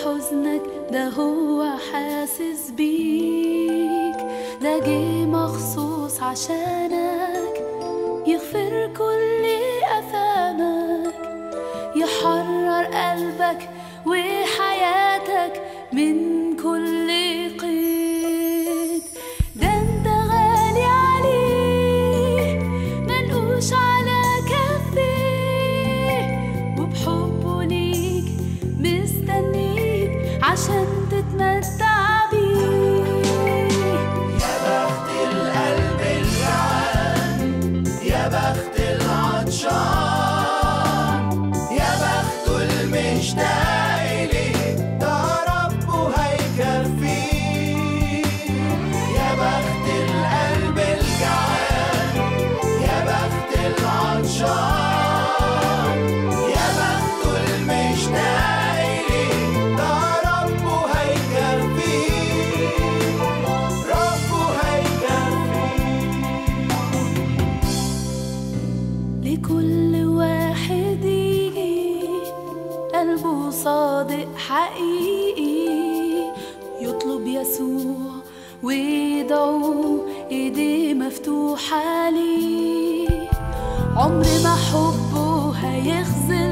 حزنك ده هو حاسس بيك ده جه مخصوص عشانك يغفر كل أثامك يحرر قلبك وحياتك من كل قيد ده انت غالي عليه منقوش على كفيه وبحبه ليك مستنيك عشان تتمتع بيه يا بخت القلب الجعان يا بخت العطشان يا بخت المشتاق إليه ده ربه هيكفيه يا بخت القلب الجعان يا بخت العطشان يا بخت المشتاق إليه ده ربه هيكفيه ربه هيكفيه لكل واحد يجي قلبه صادق حقيقي يطلب يسوع ويدعو ايديه مفتوحة ليه عمر ما حبه هيخزن